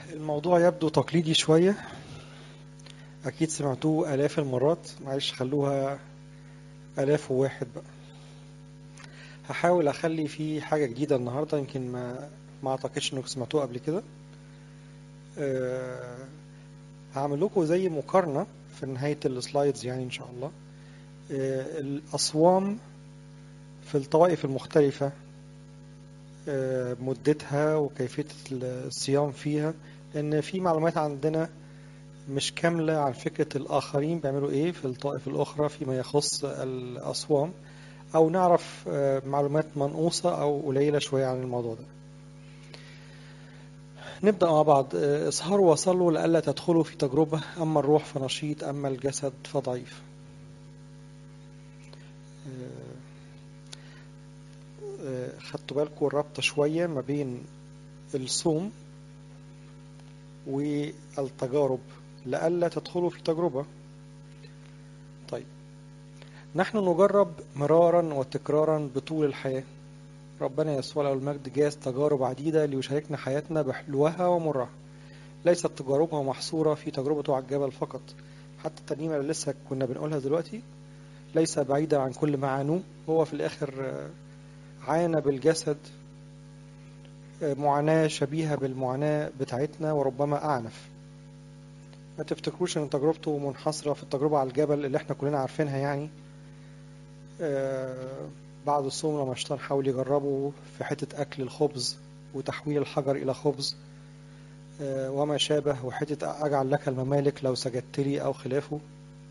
الموضوع يبدو تقليدي شوية أكيد سمعتوه آلاف المرات معلش خلوها آلاف وواحد بقى هحاول أخلي فيه حاجة جديدة النهاردة يمكن ما ما أعتقدش إنكم سمعتوه قبل كده أه هعمل لكم زي مقارنة في نهاية السلايدز يعني إن شاء الله أه الأصوام في الطوائف المختلفة أه مدتها وكيفية الصيام فيها لأن في معلومات عندنا مش كاملة عن فكرة الآخرين بيعملوا إيه في الطائف الأخرى فيما يخص الأصوام أو نعرف معلومات منقوصة أو قليلة شوية عن الموضوع ده نبدأ مع بعض اسهروا وصلوا لئلا تدخلوا في تجربة أما الروح فنشيط أما الجسد فضعيف خدتوا بالكم الربط شوية ما بين الصوم والتجارب لئلا تدخلوا في تجربة طيب نحن نجرب مرارا وتكرارا بطول الحياة ربنا يسوع له المجد جاز تجارب عديدة ليشاركنا حياتنا بحلوها ومرها ليست تجاربها محصورة في تجربته على الجبل فقط حتى الترنيمة اللي لسه كنا بنقولها دلوقتي ليس بعيدا عن كل ما عانوه هو في الآخر عانى بالجسد معاناة شبيهة بالمعاناة بتاعتنا وربما أعنف ما تفتكروش ان تجربته منحصرة في التجربة على الجبل اللي احنا كلنا عارفينها يعني آه بعد الصوم لما الشيطان حاول يجربه في حتة أكل الخبز وتحويل الحجر إلى خبز آه وما شابه وحتة أجعل لك الممالك لو سجدت لي أو خلافه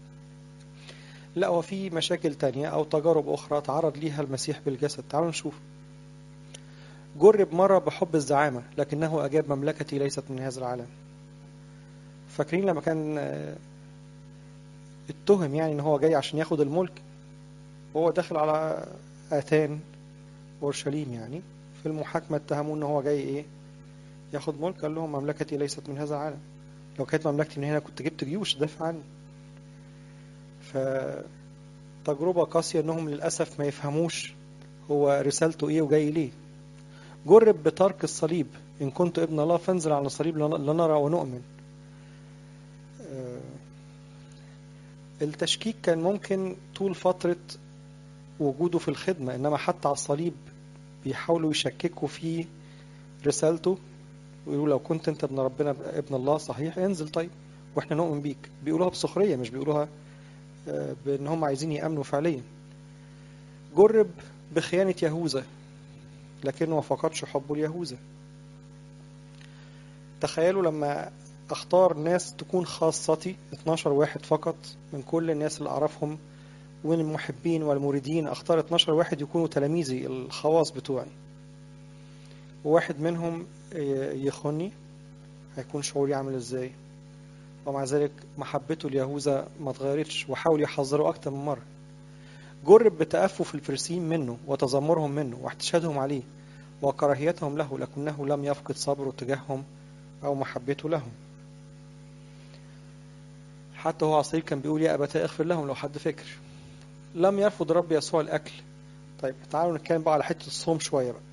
لا وفي مشاكل تانية أو تجارب أخرى تعرض ليها المسيح بالجسد تعالوا نشوف جرب مرة بحب الزعامة لكنه أجاب مملكتي ليست من هذا العالم فاكرين لما كان اتهم يعني ان هو جاي عشان ياخد الملك وهو داخل على اتان اورشليم يعني في المحاكمه اتهموه ان هو جاي ايه ياخد ملك قال لهم مملكتي ليست من هذا العالم لو كانت مملكتي من هنا كنت جبت جيوش تدافع عني ف تجربه قاسيه انهم للاسف ما يفهموش هو رسالته ايه وجاي ليه جرب بترك الصليب ان كنت ابن الله فانزل على الصليب لنرى ونؤمن التشكيك كان ممكن طول فترة وجوده في الخدمة إنما حتى على الصليب بيحاولوا يشككوا في رسالته ويقولوا لو كنت أنت ابن ربنا ابن الله صحيح انزل طيب وإحنا نؤمن بيك بيقولوها بسخرية مش بيقولوها بإن هم عايزين يأمنوا فعليا جرب بخيانة يهوذا لكنه ما فقدش حبه ليهوذا تخيلوا لما اختار ناس تكون خاصتي 12 واحد فقط من كل الناس اللي اعرفهم ومن المحبين والمريدين اختار 12 واحد يكونوا تلاميذي الخواص بتوعي وواحد منهم يخوني هيكون شعوري عامل ازاي ومع ذلك محبته ليهوذا ما اتغيرتش وحاول يحذره اكتر من مره جرب بتأفف الفرسين منه وتذمرهم منه واحتشادهم عليه وكراهيتهم له لكنه لم يفقد صبره تجاههم أو محبته لهم حتى هو عصير كان بيقول يا أبتاء اغفر لهم لو حد فكر لم يرفض رب يسوع الأكل طيب تعالوا نتكلم بقى على حتة الصوم شوية بقى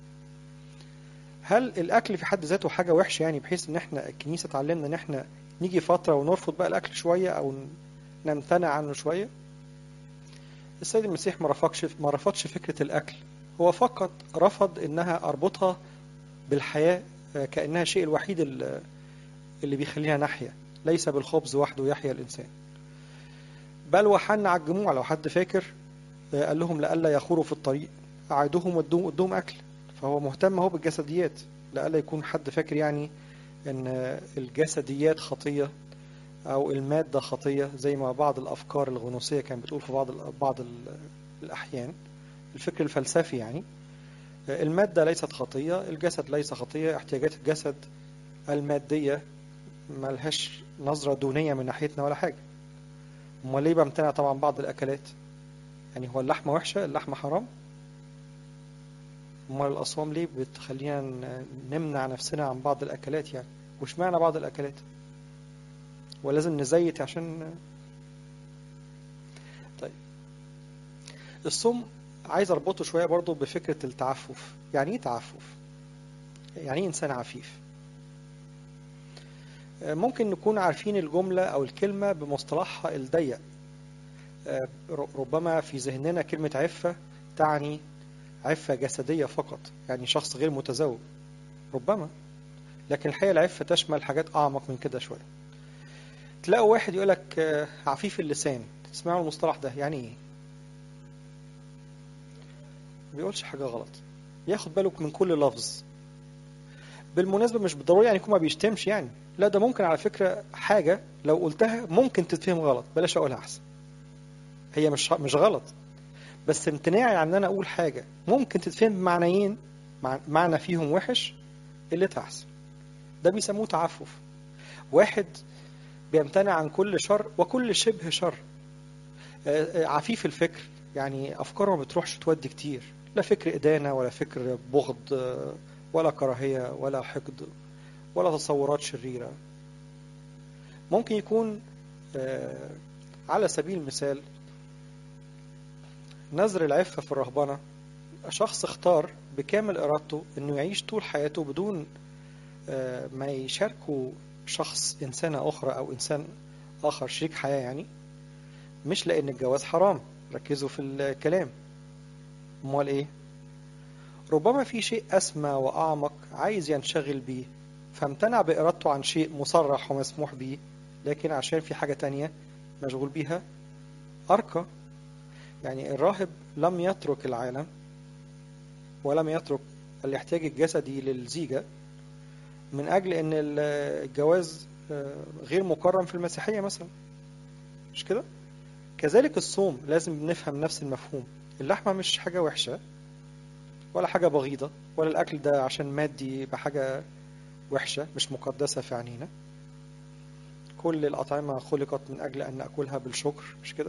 هل الأكل في حد ذاته حاجة وحشة يعني بحيث إن إحنا الكنيسة تعلمنا إن إحنا نيجي فترة ونرفض بقى الأكل شوية أو نمتنع عنه شوية السيد المسيح ما رفضش ما رفضش فكرة الأكل هو فقط رفض إنها أربطها بالحياة كأنها الشيء الوحيد اللي بيخلينا نحيا ليس بالخبز وحده يحيا الإنسان بل وحن على الجموع لو حد فاكر قال لهم لئلا يخوروا في الطريق أعدوهم ودوهم قدوم أكل فهو مهتم هو بالجسديات لئلا يكون حد فاكر يعني إن الجسديات خطية أو المادة خطية زي ما بعض الأفكار الغنوصية كانت بتقول في بعض بعض الأحيان الفكر الفلسفي يعني المادة ليست خطية الجسد ليس خطية احتياجات الجسد المادية ملهاش نظرة دونية من ناحيتنا ولا حاجة امال ليه بمتنع طبعا بعض الأكلات يعني هو اللحمة وحشة اللحمة حرام امال الأصوام ليه بتخلينا نمنع نفسنا عن بعض الأكلات يعني وش معنى بعض الأكلات ولازم نزيت عشان طيب الصوم عايز اربطه شويه برضه بفكره التعفف يعني ايه تعفف يعني ايه انسان عفيف ممكن نكون عارفين الجملة أو الكلمة بمصطلحها الضيق ربما في ذهننا كلمة عفة تعني عفة جسدية فقط يعني شخص غير متزوج ربما لكن الحقيقة العفة تشمل حاجات أعمق من كده شوية تلاقوا واحد يقول لك عفيف اللسان تسمعوا المصطلح ده يعني ايه ما بيقولش حاجة غلط ياخد باله من كل لفظ بالمناسبة مش بالضرورة يعني يكون ما بيشتمش يعني لا ده ممكن على فكرة حاجة لو قلتها ممكن تتفهم غلط بلاش أقولها أحسن هي مش مش غلط بس امتناعي عن ان انا اقول حاجه ممكن تتفهم بمعنيين معنى فيهم وحش اللي احسن ده بيسموه تعفف واحد بيمتنع عن كل شر وكل شبه شر عفيف الفكر يعني افكاره ما بتروحش تودي كتير لا فكر ادانه ولا فكر بغض ولا كراهيه ولا حقد ولا تصورات شريره ممكن يكون على سبيل المثال نذر العفة في الرهبنة شخص اختار بكامل إرادته إنه يعيش طول حياته بدون ما يشاركه شخص إنسانة أخرى أو إنسان آخر شريك حياة يعني مش لأن الجواز حرام ركزوا في الكلام أمال إيه؟ ربما في شيء أسمى وأعمق عايز ينشغل بيه فامتنع بإرادته عن شيء مصرح ومسموح بيه لكن عشان في حاجة تانية مشغول بيها أرقى يعني الراهب لم يترك العالم ولم يترك الاحتياج الجسدي للزيجة من أجل أن الجواز غير مكرم في المسيحية مثلا مش كده؟ كذلك الصوم لازم نفهم نفس المفهوم اللحمة مش حاجة وحشة ولا حاجة بغيضة ولا الأكل ده عشان مادي يبقى حاجة وحشة مش مقدسة في عينينا كل الأطعمة خلقت من أجل أن نأكلها بالشكر مش كده؟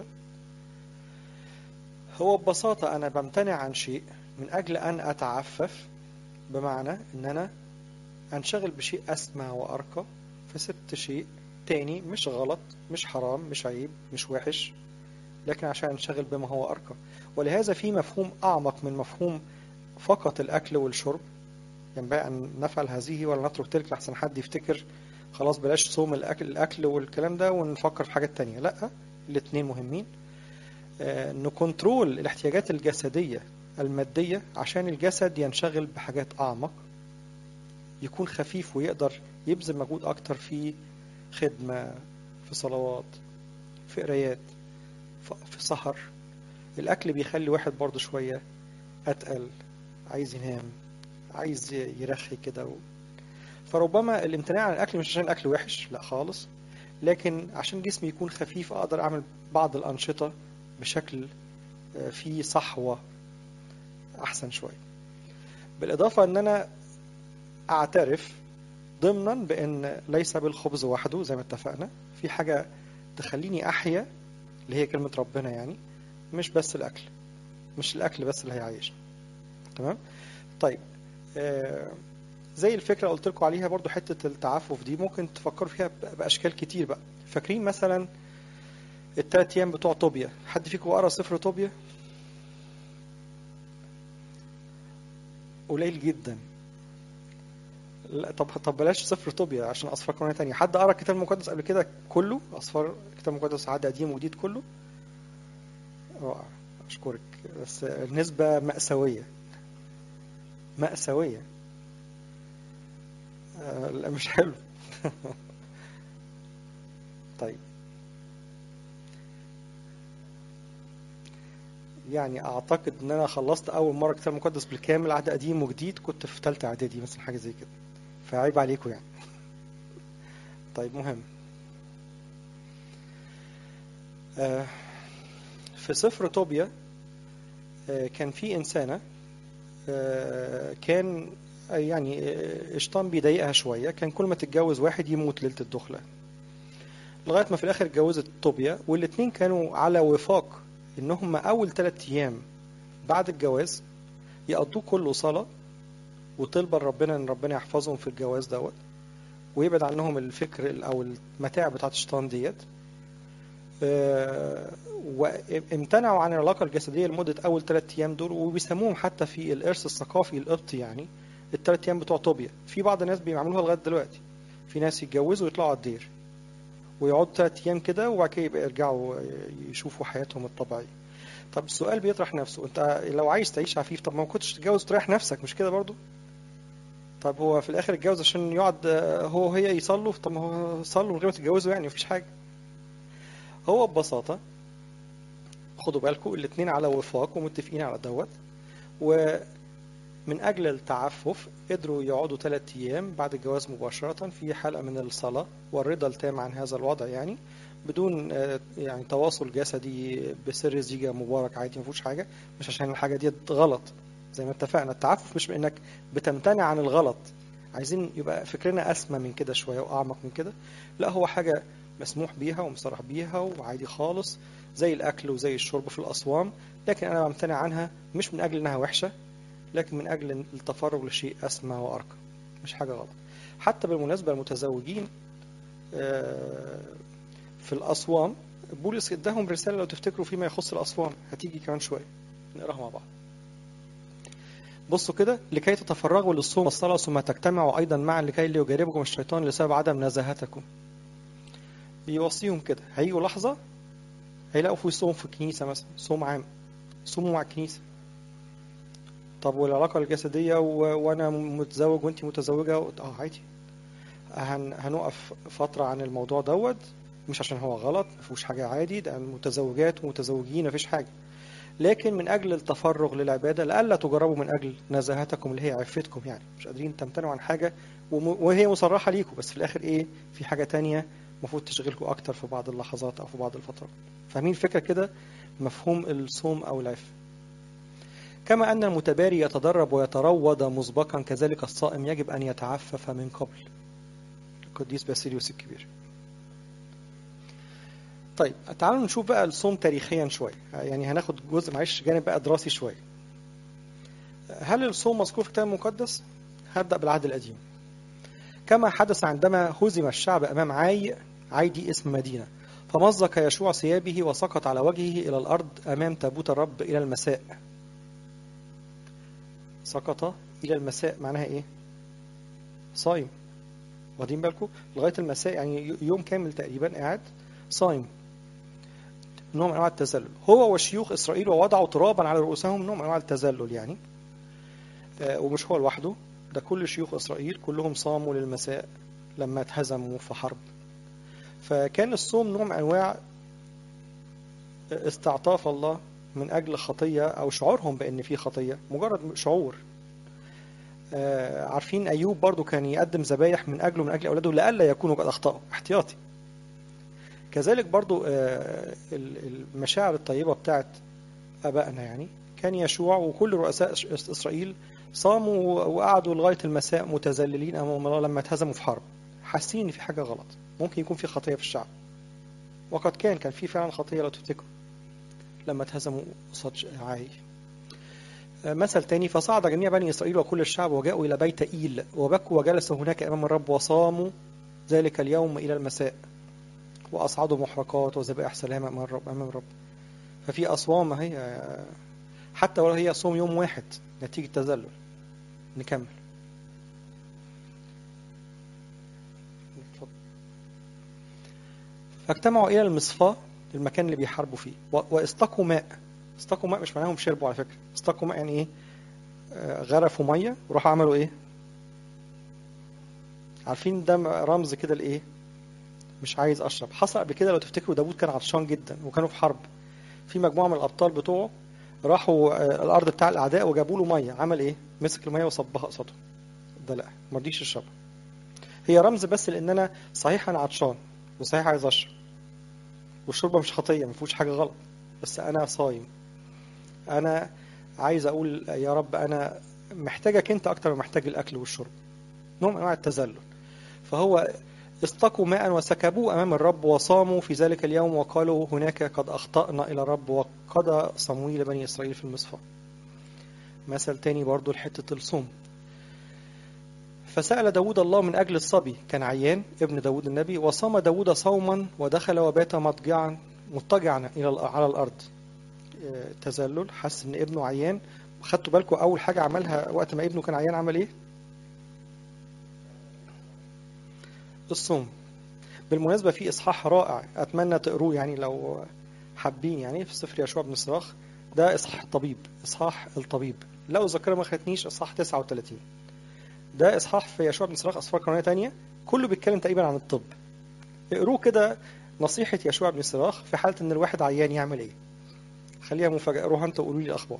هو ببساطة أنا بمتنع عن شيء من أجل أن أتعفف بمعنى أن أنا أنشغل بشيء أسمى وأرقى فسبت شيء تاني مش غلط مش حرام مش عيب مش وحش لكن عشان أنشغل بما هو أرقى ولهذا في مفهوم أعمق من مفهوم فقط الأكل والشرب ينبغي أن نفعل هذه ولا نترك تلك لحسن حد يفتكر خلاص بلاش صوم الأكل, الأكل والكلام ده ونفكر في حاجات تانية لأ الاتنين مهمين نكنترول الاحتياجات الجسدية المادية عشان الجسد ينشغل بحاجات أعمق يكون خفيف ويقدر يبذل مجهود أكتر في خدمة في صلوات في قرايات في سهر الأكل بيخلي واحد برضه شوية أتقل عايز ينام عايز يرخي كده و... فربما الامتناع عن الأكل مش عشان الأكل وحش لا خالص لكن عشان جسمي يكون خفيف أقدر أعمل بعض الأنشطة بشكل فيه صحوة أحسن شوية بالإضافة أن أنا أعترف ضمنا بأن ليس بالخبز وحده زي ما اتفقنا في حاجة تخليني أحيا اللي هي كلمة ربنا يعني مش بس الأكل مش الأكل بس اللي هيعيشنا تمام طيب آه زي الفكرة قلت لكم عليها برضو حتة التعفف دي ممكن تفكروا فيها بأشكال كتير بقى فاكرين مثلا التلات أيام بتوع طوبيا حد فيكم قرا سفر طوبيا قليل جدا لا طب طب بلاش سفر طوبيا عشان اصفار قرآن تانية حد قرا الكتاب المقدس قبل كده كله اصفار الكتاب المقدس عهد قديم وجديد كله رائع اشكرك بس النسبة مأساوية مأساوية آه لا مش حلو طيب يعني اعتقد ان انا خلصت اول مره الكتاب المقدس بالكامل عهد قديم وجديد كنت في ثالثه اعدادي مثلا حاجه زي كده فعيب عليكم يعني طيب مهم آه في سفر طوبيا آه كان في انسانه آه كان يعني اشطان بيضايقها شويه كان كل ما تتجوز واحد يموت ليله الدخله لغايه ما في الاخر اتجوزت طوبيا والاثنين كانوا على وفاق ان هم اول ثلاث ايام بعد الجواز يقضوه كله صلاه وطلبا ربنا ان ربنا يحفظهم في الجواز دوت ويبعد عنهم الفكر او المتاع بتاعت الشيطان ديت وامتنعوا عن العلاقه الجسديه لمده اول ثلاث ايام دول وبيسموهم حتى في الارث الثقافي القبطي يعني الثلاث ايام بتوع طوبيا في بعض الناس بيعملوها لغايه دلوقتي في ناس يتجوزوا ويطلعوا على الدير ويقعدوا ثلاث ايام كده وبعد كده يبقى يرجعوا يشوفوا حياتهم الطبيعيه طب السؤال بيطرح نفسه انت لو عايز تعيش عفيف طب ما كنتش تتجوز تريح نفسك مش كده برضو طب هو في الاخر اتجوز عشان يقعد هو وهي يصلوا طب ما هو صلوا من غير ما تتجوزوا يعني مفيش حاجه هو ببساطه خدوا بالكم الاثنين على وفاق ومتفقين على دوت ومن اجل التعفف قدروا يقعدوا ثلاث ايام بعد الجواز مباشره في حلقه من الصلاه والرضا التام عن هذا الوضع يعني بدون يعني تواصل جسدي بسر زيجة مبارك عادي ما فيهوش حاجه مش عشان الحاجه دي غلط زي ما اتفقنا التعفف مش بانك بتمتنع عن الغلط عايزين يبقى فكرنا اسمى من كده شويه واعمق من كده لا هو حاجه مسموح بيها ومصرح بيها وعادي خالص زي الاكل وزي الشرب في الاصوام لكن انا بمتنع عنها مش من اجل انها وحشه لكن من اجل التفرغ لشيء اسمى وارقى مش حاجه غلط حتى بالمناسبه المتزوجين في الاصوام بولس اداهم رساله لو تفتكروا فيما يخص الاصوام هتيجي كمان شويه نقراها مع بعض بصوا كده لكي تتفرغوا للصوم والصلاة ثم تجتمعوا أيضا معا لكي لا يجاربكم الشيطان لسبب عدم نزاهتكم بيوصيهم كده هيجوا لحظة هيلاقوا في صوم في الكنيسة مثلا صوم عام صوموا مع الكنيسة طب والعلاقة الجسدية و... وأنا متزوج وأنت متزوجة و... اه عادي هن... هنقف فترة عن الموضوع دوت مش عشان هو غلط مفيهوش حاجة عادي ده متزوجات ومتزوجين مفيش حاجة لكن من أجل التفرغ للعبادة لألا تجربوا من أجل نزاهتكم اللي هي عفتكم يعني مش قادرين تمتنعوا عن حاجة وهي مصرحة ليكم بس في الآخر إيه في حاجة تانية المفروض تشغلكم أكتر في بعض اللحظات أو في بعض الفترات فاهمين الفكرة كده مفهوم الصوم أو العفة كما أن المتباري يتدرب ويتروض مسبقا كذلك الصائم يجب أن يتعفف من قبل القديس باسيليوس الكبير طيب تعالوا نشوف بقى الصوم تاريخيا شوية يعني هناخد جزء معلش جانب بقى دراسي شوية هل الصوم مذكور في الكتاب المقدس؟ هبدأ بالعهد القديم كما حدث عندما هزم الشعب أمام عاي عاي دي اسم مدينة فمزق يشوع ثيابه وسقط على وجهه إلى الأرض أمام تابوت الرب إلى المساء سقط إلى المساء معناها إيه؟ صايم واخدين بالكم لغاية المساء يعني يوم كامل تقريبا قاعد صايم نوع من انواع التذلل هو وشيوخ اسرائيل ووضعوا ترابا على رؤوسهم نوع من انواع التذلل يعني آه ومش هو لوحده ده كل شيوخ اسرائيل كلهم صاموا للمساء لما اتهزموا في حرب فكان الصوم نوع من انواع استعطاف الله من اجل خطيه او شعورهم بان في خطيه مجرد شعور آه عارفين ايوب برضو كان يقدم ذبايح من اجله من اجل اولاده لئلا يكونوا قد اخطاوا احتياطي كذلك برضو المشاعر الطيبة بتاعت أبائنا يعني كان يشوع وكل رؤساء إسرائيل صاموا وقعدوا لغاية المساء متذللين أمام الله لما اتهزموا في حرب حاسين إن في حاجة غلط ممكن يكون في خطية في الشعب وقد كان كان في فعلا خطية لو تفتكروا لما اتهزموا قصاد عاي مثل تاني فصعد جميع بني إسرائيل وكل الشعب وجاءوا إلى بيت إيل وبكوا وجلسوا هناك أمام الرب وصاموا ذلك اليوم إلى المساء وأصعدوا محرقات وذبائح سلام أمام الرب أمام الرب ففي أصوام هي حتى ولو هي صوم يوم واحد نتيجة تذلل نكمل فاجتمعوا إلى المصفاة المكان اللي بيحاربوا فيه واستقوا ماء استقوا ماء مش معناهم شربوا على فكرة استقوا ماء يعني إيه غرفوا مية وراحوا عملوا إيه عارفين ده رمز كده لإيه مش عايز اشرب حصل قبل كده لو تفتكروا داوود كان عطشان جدا وكانوا في حرب في مجموعه من الابطال بتوعه راحوا الارض بتاع الاعداء وجابوا له ميه عمل ايه مسك الميه وصبها قصاده ده لا ما رضيش يشربها هي رمز بس لان انا صحيح انا عطشان وصحيح عايز اشرب والشرب مش خطيه ما فيهوش حاجه غلط بس انا صايم انا عايز اقول يا رب انا محتاجك انت اكتر ما محتاج الاكل والشرب نوع من انواع التذلل فهو استقوا ماء وسكبوه أمام الرب وصاموا في ذلك اليوم وقالوا هناك قد أخطأنا إلى الرب وقضى صمويل بني إسرائيل في المصفى مثل تاني برضو لحتة الصوم فسأل داود الله من أجل الصبي كان عيان ابن داود النبي وصام داود صوما ودخل وبات مضجعا مضطجعا إلى على الأرض تذلل حس إن ابنه عيان خدتوا بالكم أول حاجة عملها وقت ما ابنه كان عيان عمل إيه؟ الصوم بالمناسبة في إصحاح رائع أتمنى تقروه يعني لو حابين يعني في سفر يشوع بن صراخ ده إصحاح الطبيب إصحاح الطبيب لو الذاكرة ما خدتنيش إصحاح 39 ده إصحاح في يشوع بن صراخ أسفار قانونية تانية كله بيتكلم تقريبا عن الطب اقروه كده نصيحة يشوع بن صراخ في حالة إن الواحد عيان يعمل إيه خليها مفاجأة اقروها أنت وقولوا لي الأخبار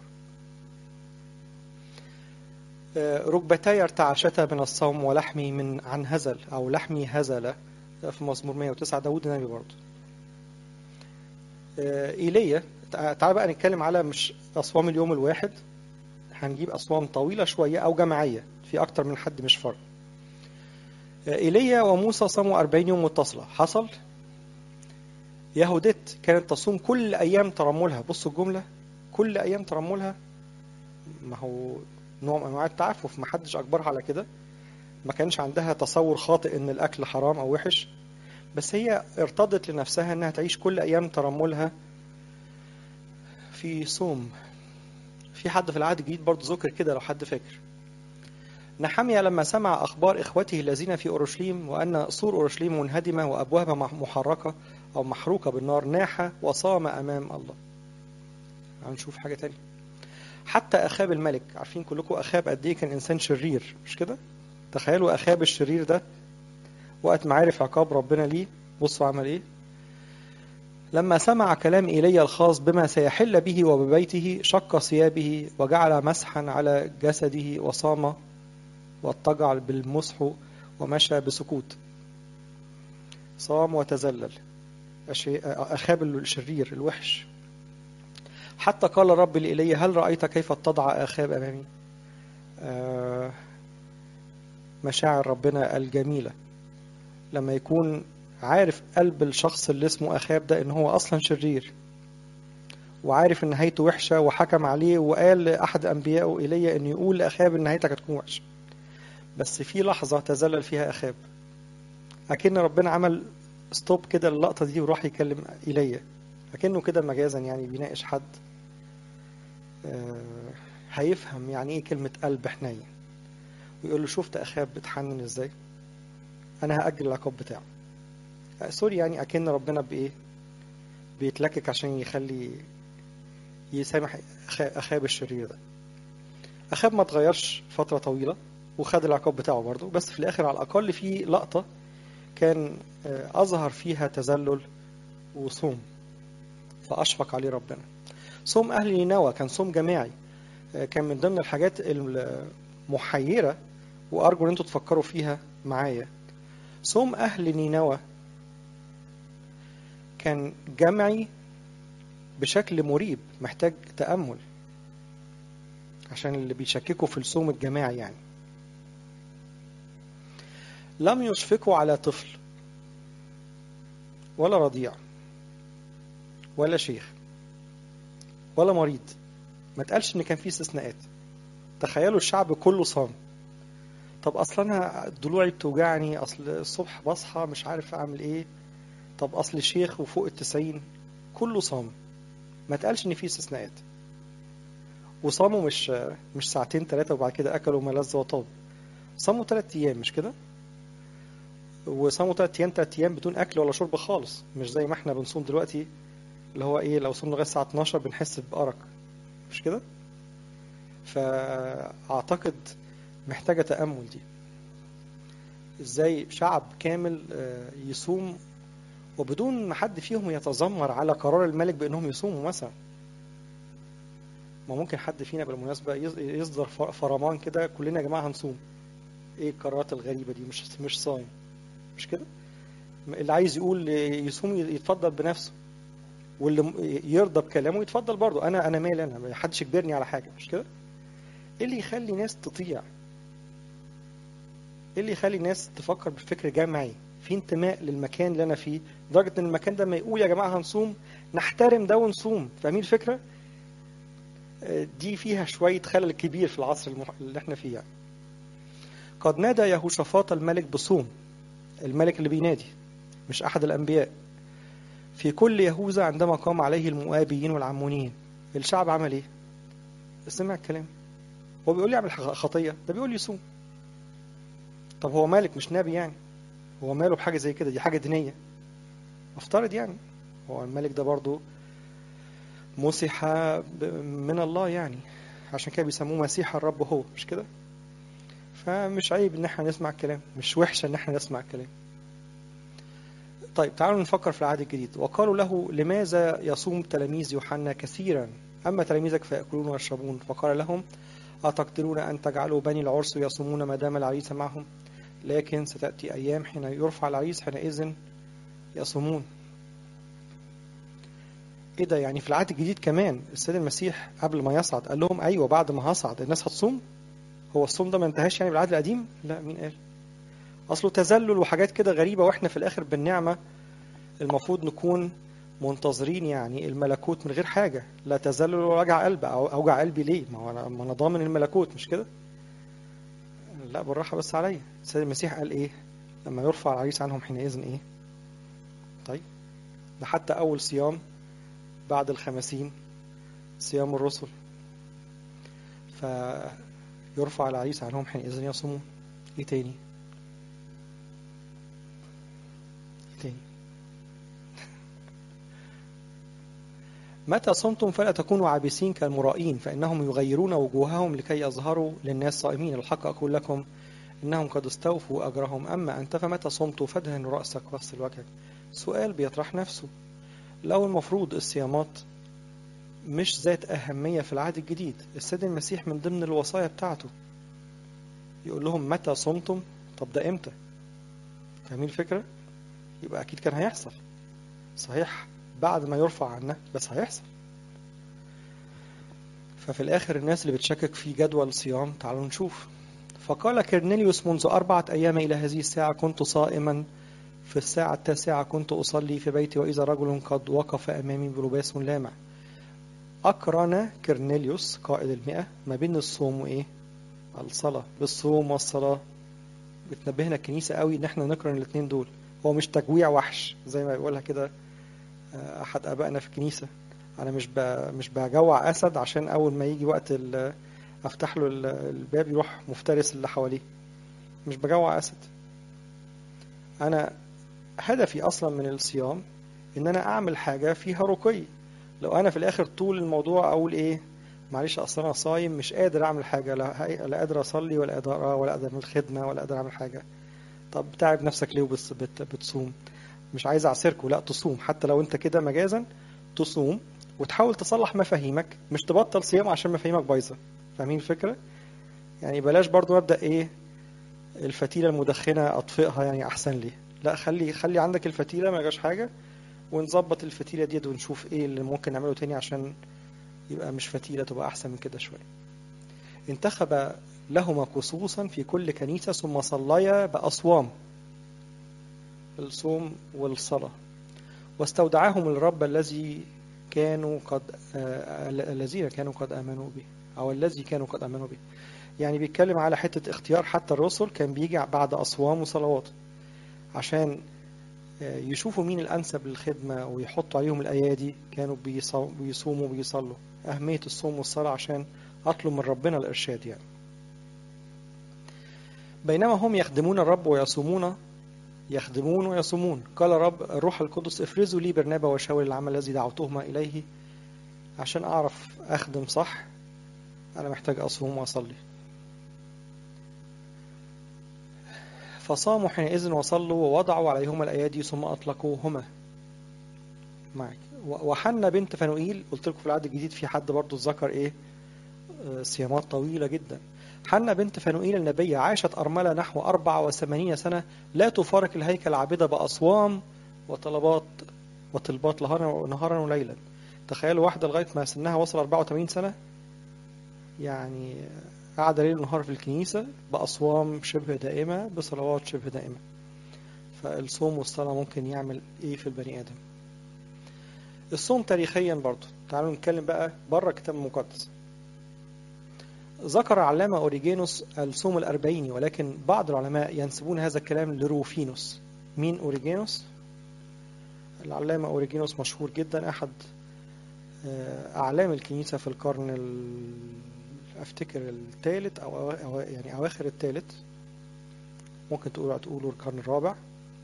ركبتاي ارتعشتا من الصوم ولحمي من عن هزل أو لحمي هزل في مزمور 109 داود النبي برضه إيليا تعال بقى نتكلم على مش أصوام اليوم الواحد هنجيب أصوام طويلة شوية أو جماعية في أكتر من حد مش فرق إيليا وموسى صاموا 40 يوم متصلة حصل يهودت كانت تصوم كل أيام ترملها بصوا الجملة كل أيام ترملها ما هو نوع من أنواع التعفف ما حدش أجبرها على كده ما كانش عندها تصور خاطئ إن الأكل حرام أو وحش بس هي ارتضت لنفسها إنها تعيش كل أيام ترملها في صوم في حد في العهد الجديد برضه ذكر كده لو حد فاكر نحميا لما سمع أخبار إخوته الذين في أورشليم وأن سور أورشليم منهدمة وأبوابها محركة أو محروقة بالنار ناح وصام أمام الله هنشوف حاجة تانية حتى أخاب الملك عارفين كلكم أخاب قد إيه كان إنسان شرير مش كده تخيلوا أخاب الشرير ده وقت ما عرف عقاب ربنا ليه بصوا عمل إيه لما سمع كلام إيليا الخاص بما سيحل به وببيته شق ثيابه وجعل مسحا على جسده وصام واضطجع بالمسح ومشى بسكوت صام وتذلل أخاب الشرير الوحش حتى قال الرب لإيليا هل رأيت كيف اتضع أخاب أمامي آه مشاعر ربنا الجميلة لما يكون عارف قلب الشخص اللي اسمه أخاب ده إن هو أصلا شرير وعارف إن نهايته وحشة وحكم عليه وقال لأحد أنبيائه إيليا إن يقول لأخاب إن نهايتك هتكون وحشة بس في لحظة تذلل فيها أخاب أكن ربنا عمل ستوب كده اللقطة دي وراح يكلم إيليا أكنه كده مجازا يعني بيناقش حد آه هيفهم يعني إيه كلمة قلب حنين ويقول له شفت أخاب بتحنن إزاي أنا هأجل العقاب بتاعه آه سوري يعني أكن ربنا بإيه بيتلكك عشان يخلي يسامح أخاب الشرير ده أخاب ما اتغيرش فترة طويلة وخد العقاب بتاعه برضه بس في الآخر على الأقل في لقطة كان أظهر فيها تذلل وصوم فأشفق عليه ربنا صوم أهل نينوى كان صوم جماعي كان من ضمن الحاجات المحيرة وأرجو أن أنتوا تفكروا فيها معايا صوم أهل نينوى كان جمعي بشكل مريب محتاج تأمل عشان اللي بيشككوا في الصوم الجماعي يعني لم يشفقوا على طفل ولا رضيع ولا شيخ ولا مريض ما تقالش ان كان في استثناءات تخيلوا الشعب كله صام طب اصل انا ضلوعي بتوجعني اصل الصبح بصحى مش عارف اعمل ايه طب اصل شيخ وفوق التسعين كله صام ما تقالش ان في استثناءات وصاموا مش مش ساعتين ثلاثة وبعد كده أكلوا ما لذ وطاب صاموا ثلاث أيام مش كده؟ وصاموا ثلاث أيام ثلاث أيام بدون أكل ولا شرب خالص مش زي ما احنا بنصوم دلوقتي اللي هو إيه لو صومنا لغاية الساعة 12 بنحس بأرق مش كده؟ فأعتقد محتاجة تأمل دي إزاي شعب كامل يصوم وبدون ما حد فيهم يتذمر على قرار الملك بأنهم يصوموا مثلا ما ممكن حد فينا بالمناسبة يصدر فرمان كده كلنا يا جماعة هنصوم ايه القرارات الغريبة دي مش مش صايم مش كده اللي عايز يقول يصوم يتفضل بنفسه واللي يرضى بكلامه يتفضل برضه انا انا مالي انا ما حدش يجبرني على حاجة مش كده ايه اللي يخلي ناس تطيع ايه اللي يخلي ناس تفكر بفكر جمعي في انتماء للمكان اللي انا فيه لدرجة ان المكان ده ما يقول يا جماعة هنصوم نحترم ده ونصوم فاهمين الفكرة دي فيها شوية خلل كبير في العصر اللي احنا فيه يعني. قد نادى يهوشافاط الملك بصوم الملك اللي بينادي مش أحد الأنبياء في كل يهوذا عندما قام عليه المؤابيين والعمونيين الشعب عمل ايه؟ سمع الكلام هو بيقول لي اعمل خطية ده بيقول لي صوم طب هو مالك مش نبي يعني هو ماله بحاجة زي كده دي حاجة دينية افترض يعني هو الملك ده برضو مسح ب- من الله يعني عشان كده بيسموه مسيح الرب هو مش كده فمش عيب ان احنا نسمع الكلام مش وحشة ان احنا نسمع الكلام طيب تعالوا نفكر في العهد الجديد وقالوا له لماذا يصوم تلاميذ يوحنا كثيرا أما تلاميذك فيأكلون ويشربون فقال لهم أتقدرون أن تجعلوا بني العرس يصومون ما دام العريس معهم لكن ستأتي أيام حين يرفع العريس حينئذ يصومون ايه ده يعني في العهد الجديد كمان السيد المسيح قبل ما يصعد قال لهم ايوه بعد ما هصعد الناس هتصوم هو الصوم ده ما انتهاش يعني بالعهد القديم لا مين قال اصله تذلل وحاجات كده غريبه واحنا في الاخر بالنعمه المفروض نكون منتظرين يعني الملكوت من غير حاجه لا تذلل ولا وجع قلب او اوجع قلبي ليه ما هو انا ما انا ضامن الملكوت مش كده لا بالراحه بس عليا السيد المسيح قال ايه لما يرفع العريس عنهم حينئذ ايه طيب ده حتى اول صيام بعد الخمسين صيام الرسل فيرفع العريس عنهم حينئذ يصومون ايه تاني ايه تاني متى صمتم فلا تكونوا عابسين كالمرائين فإنهم يغيرون وجوههم لكي يظهروا للناس صائمين الحق أقول لكم إنهم قد استوفوا أجرهم أما أنت فمتى صمت فادهن رأسك واغسل وجهك سؤال بيطرح نفسه لو المفروض الصيامات مش ذات أهمية في العهد الجديد السيد المسيح من ضمن الوصايا بتاعته يقول لهم متى صمتم طب ده امتى فاهمين الفكرة يبقى أكيد كان هيحصل صحيح بعد ما يرفع عنا بس هيحصل ففي الآخر الناس اللي بتشكك في جدول الصيام تعالوا نشوف فقال كرنيليوس منذ أربعة أيام إلى هذه الساعة كنت صائما في الساعة التاسعة كنت أصلي في بيتي وإذا رجل قد وقف أمامي بلباس لامع أقرن كرنيليوس قائد المئة ما بين الصوم وإيه الصلاة بالصوم والصلاة بتنبهنا الكنيسة قوي إن إحنا نقرن الاتنين دول هو مش تجويع وحش زي ما بيقولها كده أحد آبائنا في الكنيسة أنا مش ب... مش بجوع أسد عشان أول ما يجي وقت ال... أفتح له الباب يروح مفترس اللي حواليه مش بجوع أسد أنا هدفي أصلا من الصيام إن أنا أعمل حاجة فيها رقي لو أنا في الآخر طول الموضوع أقول إيه معلش أصلا أنا صايم مش قادر أعمل حاجة لا, لا قادر أصلي ولا قادر أقرأ ولا قادر أعمل خدمة ولا قادر أعمل حاجة طب تعب نفسك ليه بس بت... بتصوم مش عايز أعسركوا لا تصوم حتى لو أنت كده مجازا تصوم وتحاول تصلح مفاهيمك مش تبطل صيام عشان مفاهيمك بايظة فاهمين الفكرة؟ يعني بلاش برضو نبدأ إيه الفتيلة المدخنة أطفئها يعني أحسن لي لا خلي خلي عندك الفتيلة ما جاش حاجة ونظبط الفتيلة ديت ونشوف إيه اللي ممكن نعمله تاني عشان يبقى مش فتيلة تبقى أحسن من كده شوية انتخب لهما خصوصا في كل كنيسة ثم صليا بأصوام الصوم والصلاة واستودعاهم الرب الذي كانوا قد آه الذين كانوا قد آمنوا به أو الذي كانوا قد آمنوا به يعني بيتكلم على حتة اختيار حتى الرسل كان بيجي بعد أصوام وصلوات عشان يشوفوا مين الأنسب للخدمة ويحطوا عليهم الأيادي كانوا بيصوموا وبيصلوا أهمية الصوم والصلاة عشان أطلب من ربنا الإرشاد يعني بينما هم يخدمون الرب ويصومون يخدمون ويصومون قال رب الروح القدس افرزوا لي برنابا وشاول العمل الذي دعوتهما إليه عشان أعرف أخدم صح أنا محتاج أصوم وأصلي فصاموا حينئذ وصلوا ووضعوا عليهما الأيادي ثم أطلقوهما معك وحنا بنت فنوئيل قلت لكم في العهد الجديد في حد برضه ذكر إيه صيامات طويلة جدا حنا بنت فنوئيل النبية عاشت أرملة نحو 84 سنة لا تفارق الهيكل عابدة بأصوام وطلبات وطلبات نهارا وليلا تخيلوا واحدة لغاية ما سنها وصل 84 سنة يعني قاعدة ليل ونهار في الكنيسة بأصوام شبه دائمة بصلوات شبه دائمة فالصوم والصلاة ممكن يعمل إيه في البني آدم الصوم تاريخيا برضو تعالوا نتكلم بقى بره الكتاب المقدس ذكر العلامة أوريجينوس الصوم الأربعيني ولكن بعض العلماء ينسبون هذا الكلام لروفينوس مين أوريجينوس؟ العلامة أوريجينوس مشهور جدا أحد أعلام الكنيسة في القرن ال... أفتكر الثالث أو, أو يعني أواخر الثالث ممكن تقولوا تقولوا القرن الرابع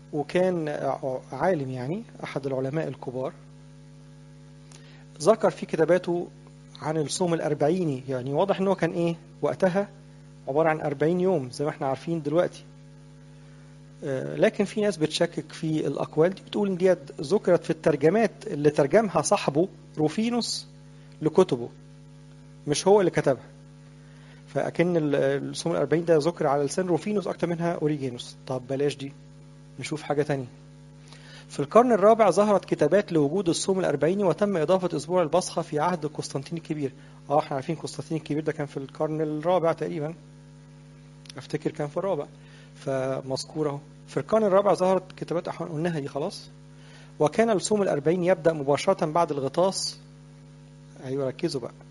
وكان عالم يعني أحد العلماء الكبار ذكر في كتاباته عن الصوم الأربعيني يعني واضح أنه كان إيه وقتها عبارة عن أربعين يوم زي ما احنا عارفين دلوقتي لكن في ناس بتشكك في الأقوال دي بتقول إن دي ذكرت في الترجمات اللي ترجمها صاحبه روفينوس لكتبه مش هو اللي كتبها فأكن الصوم الأربعين ده ذكر على لسان روفينوس أكتر منها أوريجينوس طب بلاش دي نشوف حاجة تانية في القرن الرابع ظهرت كتابات لوجود الصوم الأربعيني وتم إضافة أسبوع البصخة في عهد قسطنطين الكبير اه احنا عارفين قسطنطين الكبير ده كان في القرن الرابع تقريبا افتكر كان في الرابع فمذكور اهو في القرن الرابع ظهرت كتابات احنا قلناها دي خلاص وكان الصوم الأربعين يبدأ مباشرة بعد الغطاس أيوة ركزوا بقى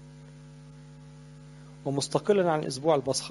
ومستقلا عن أسبوع البصخة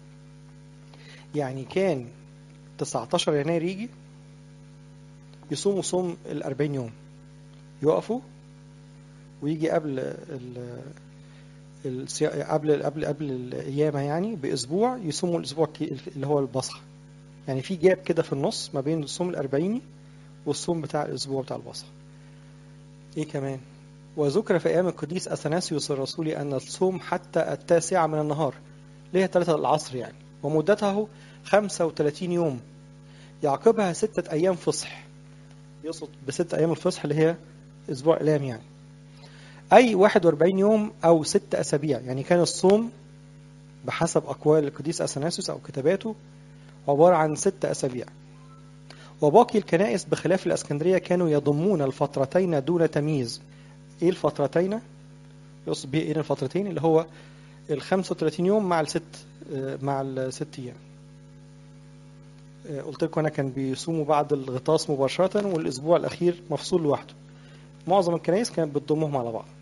يعني كان 19 يناير يجي يصوموا صوم الأربعين يوم يقفوا ويجي قبل ال قبل قبل قبل القيامة يعني بأسبوع يصوموا الأسبوع اللي هو البصخة يعني في جاب كده في النص ما بين الصوم الأربعيني والصوم بتاع الأسبوع بتاع البصخة إيه كمان وذكر في أيام القديس أثناسيوس الرسولي أن الصوم حتى التاسعة من النهار اللي هي ثلاثة العصر يعني ومدته 35 يوم يعقبها ستة أيام فصح يقصد بستة أيام الفصح اللي هي أسبوع إعلام يعني أي 41 يوم أو ست أسابيع يعني كان الصوم بحسب أقوال القديس أثناسيوس أو كتاباته عبارة عن ست أسابيع وباقي الكنائس بخلاف الأسكندرية كانوا يضمون الفترتين دون تمييز إيه الفترتين؟ يقصد بيه إيه الفترتين اللي هو ال 35 يوم مع الست مع الست أيام قلت لكم أنا كان بيصوموا بعد الغطاس مباشرة والأسبوع الأخير مفصول لوحده معظم الكنائس كانت بتضمهم على بعض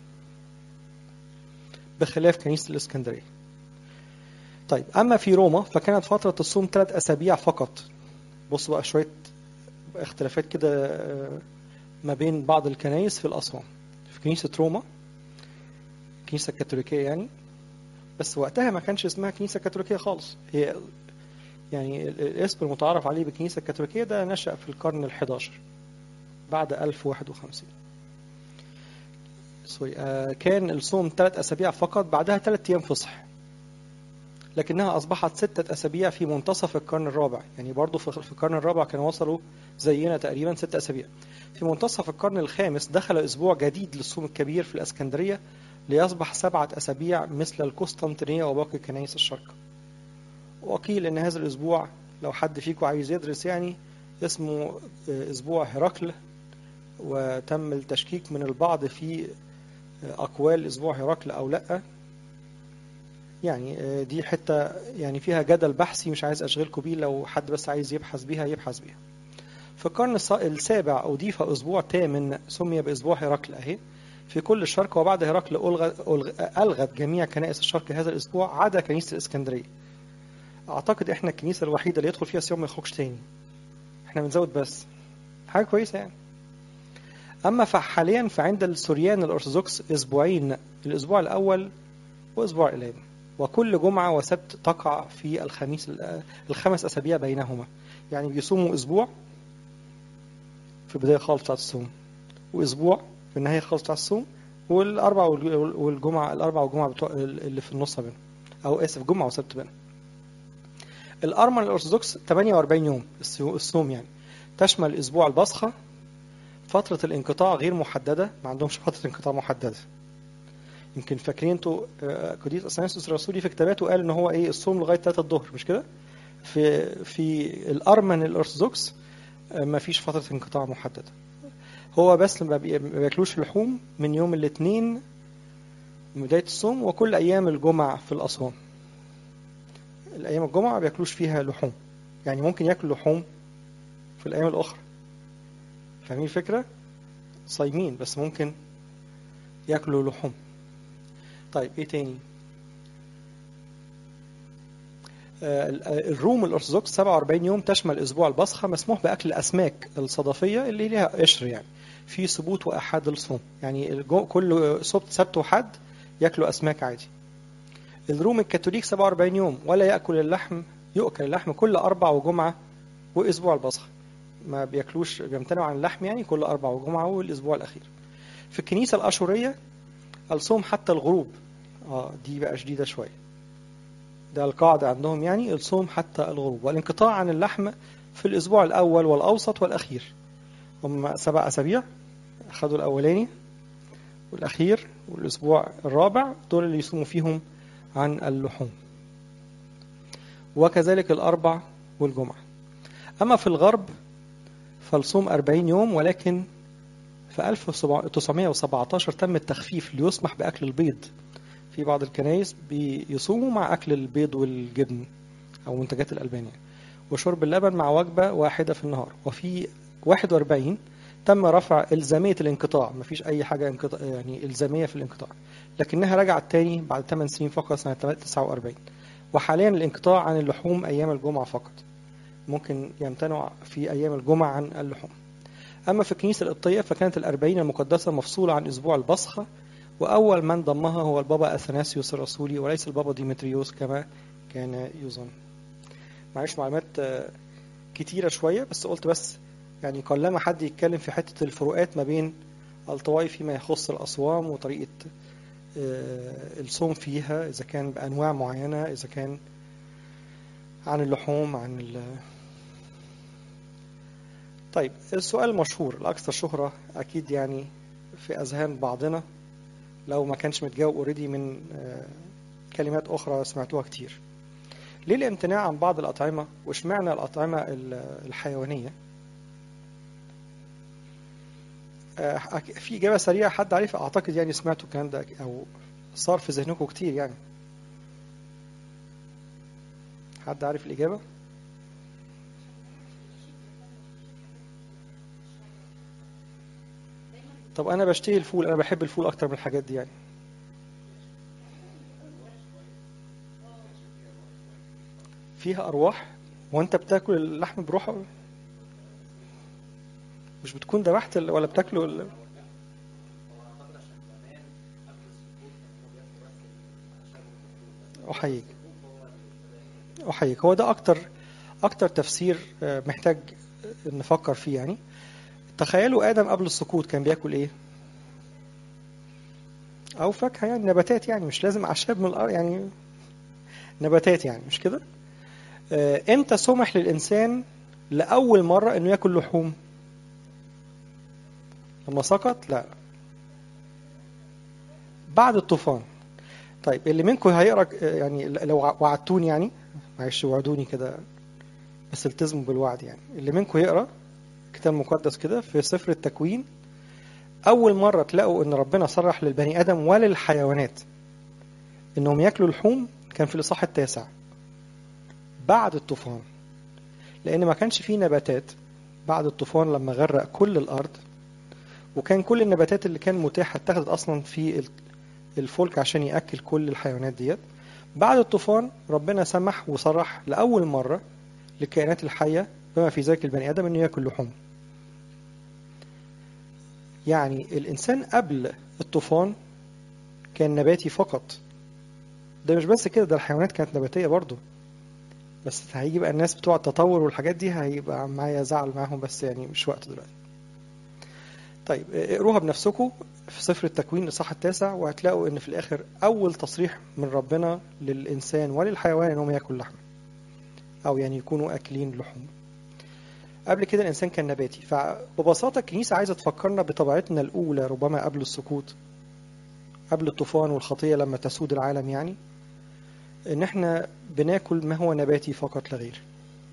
بخلاف كنيسة الإسكندرية طيب أما في روما فكانت فترة الصوم ثلاث أسابيع فقط بصوا بقى شوية اختلافات كده ما بين بعض الكنائس في الأصوام في كنيسة روما كنيسة كاثوليكية يعني بس وقتها ما كانش اسمها كنيسة كاثوليكية خالص هي يعني الاسم المتعارف عليه بالكنيسة الكاثوليكية ده نشأ في القرن ال11 بعد 1051 سوري آه كان الصوم ثلاث أسابيع فقط بعدها ثلاث أيام فصح لكنها أصبحت ستة أسابيع في منتصف القرن الرابع يعني برضو في القرن الرابع كانوا وصلوا زينا تقريبا ستة أسابيع في منتصف القرن الخامس دخل أسبوع جديد للصوم الكبير في الأسكندرية ليصبح سبعة أسابيع مثل القسطنطينية وباقي كنائس الشرق وقيل أن هذا الأسبوع لو حد فيكم عايز يدرس يعني اسمه أسبوع هرقل وتم التشكيك من البعض في أقوال أسبوع هرقل أو لأ يعني دي حتة يعني فيها جدل بحثي مش عايز أشغلكم بيه لو حد بس عايز يبحث بيها يبحث بيها في القرن السابع أضيف أسبوع تامن سمي بأسبوع هرقل أهي في كل الشرق وبعد هرقل ألغت جميع كنائس الشرق هذا الأسبوع عدا كنيسة الإسكندرية أعتقد إحنا الكنيسة الوحيدة اللي يدخل فيها صيام ما يخرجش تاني إحنا بنزود بس حاجة كويسة يعني أما فحاليا فعند السوريان الأرثوذكس أسبوعين الأسبوع الأول وأسبوع الأيام وكل جمعة وسبت تقع في الخميس الخمس أسابيع بينهما يعني بيصوموا أسبوع في البداية خالص بتاعت الصوم وأسبوع في النهاية خالص بتاعت الصوم والأربع والجمعة الأربع والجمعة بتوع اللي في النص بينهم أو آسف جمعة وسبت بينهم الأرمن الأرثوذكس 48 يوم الصوم يعني تشمل أسبوع البصخة فترة الانقطاع غير محددة ما عندهمش فترة انقطاع محددة يمكن فاكرين انتوا قديس اثناسيوس الرسولي في كتاباته قال ان هو ايه الصوم لغايه 3 الظهر مش كده؟ في في الارمن الارثوذكس ما فيش فتره انقطاع محدده. هو بس ما بياكلوش لحوم من يوم الاثنين بدايه الصوم وكل ايام الجمعه في الاصوام. الايام الجمعه ما بياكلوش فيها لحوم. يعني ممكن ياكلوا لحوم في الايام الاخرى. فاهمين الفكره؟ صايمين بس ممكن ياكلوا لحوم. طيب ايه تاني الروم الارثوذكس 47 يوم تشمل اسبوع البصخه مسموح باكل الاسماك الصدفيه اللي ليها قشر يعني في سبوت واحاد الصوم يعني كل سبت سبت وحد ياكلوا اسماك عادي الروم الكاثوليك 47 يوم ولا ياكل اللحم يؤكل اللحم كل اربع وجمعه واسبوع البصخه ما بياكلوش بيمتنعوا عن اللحم يعني كل أربع وجمعة والأسبوع الأخير في الكنيسة الأشورية الصوم حتى الغروب اه دي بقى شديدة شوية ده القاعدة عندهم يعني الصوم حتى الغروب والانقطاع عن اللحم في الأسبوع الأول والأوسط والأخير هم سبع أسابيع أخذوا الأولاني والأخير والأسبوع الرابع دول اللي يصوموا فيهم عن اللحوم وكذلك الأربع والجمعة أما في الغرب فالصوم 40 يوم ولكن في 1917 تم التخفيف ليسمح بأكل البيض في بعض الكنائس بيصوموا مع أكل البيض والجبن أو منتجات الألبان يعني وشرب اللبن مع وجبة واحدة في النهار وفي 41 تم رفع إلزامية الانقطاع مفيش أي حاجة انقطاع يعني إلزامية في الانقطاع لكنها رجعت تاني بعد 8 سنين فقط سنة 49 وحاليا الانقطاع عن اللحوم أيام الجمعة فقط ممكن يمتنع في أيام الجمعة عن اللحوم أما في الكنيسة القبطية فكانت الأربعين المقدسة مفصولة عن أسبوع البصخة وأول من ضمها هو البابا أثناسيوس الرسولي وليس البابا ديمتريوس كما كان يظن معيش معلومات كتيرة شوية بس قلت بس يعني قلما حد يتكلم في حتة الفروقات ما بين الطوائف فيما يخص الأصوام وطريقة الصوم فيها إذا كان بأنواع معينة إذا كان عن اللحوم عن ال طيب السؤال المشهور الأكثر شهرة أكيد يعني في أذهان بعضنا لو ما كانش متجاوب اوريدي من كلمات أخرى سمعتوها كتير ليه الامتناع عن بعض الأطعمة واشمعنى الأطعمة الحيوانية في إجابة سريعة حد عارف أعتقد يعني سمعتوا الكلام ده أو صار في ذهنكم كتير يعني حد عارف الإجابة؟ طب أنا بشتهي الفول أنا بحب الفول أكتر من الحاجات دي يعني فيها أرواح وأنت بتاكل اللحم بروحه مش بتكون ذبحت ولا بتاكله ال... أحييك أحييك هو ده أكتر أكتر تفسير محتاج نفكر فيه يعني تخيلوا آدم قبل السقوط كان بياكل إيه؟ أو فاكهة يعني نباتات يعني مش لازم أعشاب من الأرض يعني نباتات يعني مش كده؟ إمتى سمح للإنسان لأول مرة إنه ياكل لحوم؟ لما سقط؟ لا بعد الطوفان طيب اللي منكم هيقرا يعني لو وعدتوني يعني معلش وعدوني كده بس التزموا بالوعد يعني اللي منكم يقرا كتاب مقدس كده في سفر التكوين أول مرة تلاقوا إن ربنا صرح للبني آدم وللحيوانات إنهم ياكلوا لحوم كان في الإصحاح التاسع بعد الطوفان لأن ما كانش فيه نباتات بعد الطوفان لما غرق كل الأرض وكان كل النباتات اللي كان متاحة اتخذت أصلا في الفلك عشان يأكل كل الحيوانات ديت بعد الطوفان ربنا سمح وصرح لأول مرة للكائنات الحية بما في ذلك البني آدم إنه ياكل لحوم يعني الإنسان قبل الطوفان كان نباتي فقط ده مش بس كده ده الحيوانات كانت نباتية برضه بس هيجي بقى الناس بتوع التطور والحاجات دي هيبقى معايا زعل معاهم بس يعني مش وقت دلوقتي طيب اقروها بنفسكم في سفر التكوين الإصحاح التاسع وهتلاقوا إن في الآخر أول تصريح من ربنا للإنسان وللحيوان إنهم ياكل لحم أو يعني يكونوا أكلين لحوم قبل كده الإنسان كان نباتي فببساطة الكنيسة عايزة تفكرنا بطبيعتنا الأولى ربما قبل السقوط قبل الطوفان والخطية لما تسود العالم يعني إن إحنا بناكل ما هو نباتي فقط لا غير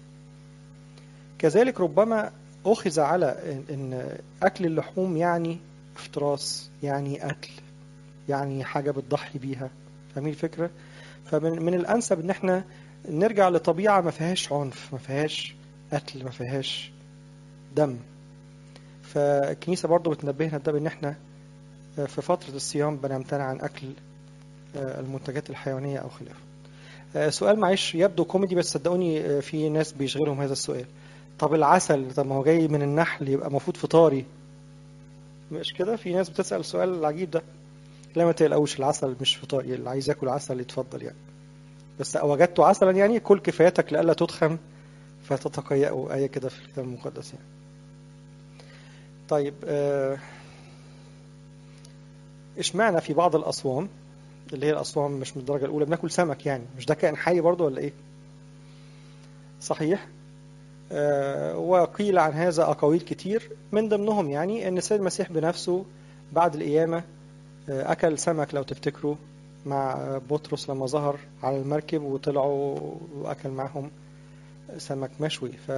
كذلك ربما أخذ على إن أكل اللحوم يعني افتراس يعني قتل يعني حاجة بتضحي بيها فاهمين الفكرة؟ فمن من الأنسب إن إحنا نرجع لطبيعة ما فيهاش عنف ما فيهاش قتل ما فيهاش دم فالكنيسة برضو بتنبهنا ده بإن إحنا في فترة الصيام بنمتنع عن أكل المنتجات الحيوانية أو خلافه سؤال معلش يبدو كوميدي بس صدقوني في ناس بيشغلهم هذا السؤال طب العسل طب ما هو جاي من النحل يبقى المفروض فطاري مش كده في ناس بتسأل السؤال العجيب ده لا ما تقلقوش العسل مش فطاري اللي عايز ياكل عسل يتفضل يعني بس وجدت عسلا يعني كل كفايتك لألا تدخن فتتقيأوا آية كده في الكتاب المقدس يعني طيب آه، اشمعنى في بعض الأصوام اللي هي الأصوام مش من الدرجة الأولى بناكل سمك يعني مش ده كائن حي برضه ولا إيه؟ صحيح آه، وقيل عن هذا أقاويل كتير من ضمنهم يعني أن السيد المسيح بنفسه بعد القيامة آه، أكل سمك لو تفتكروا مع بطرس لما ظهر على المركب وطلعوا وأكل معهم سمك مشوي ف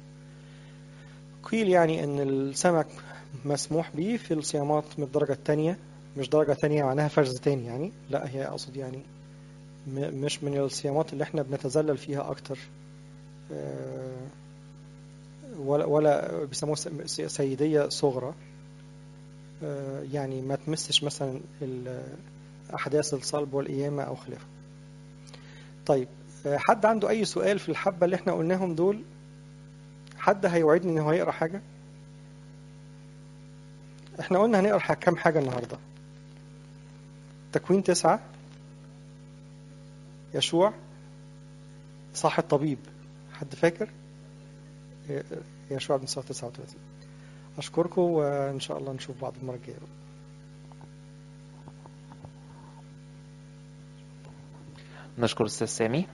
قيل يعني أن السمك مسموح به في الصيامات من الدرجة الثانية مش درجة تانية معناها فرز تاني يعني لا هي أقصد يعني م- مش من الصيامات اللي احنا بنتذلل فيها أكتر آه، ولا ولا بيسموها س- سيدية صغرى آه، يعني ما تمسش مثلا ال- أحداث الصلب والقيامة أو خلافه طيب آه، حد عنده أي سؤال في الحبة اللي احنا قلناهم دول حد هيوعدني إنه هيقرأ حاجة احنا قلنا هنقرأ ح- كام حاجة النهاردة تكوين تسعة يشوع صح الطبيب حد فاكر ي- يشوع بن صح 39 أشكركم وإن شاء الله نشوف بعض المرة الجاية نشكر أستاذ سامي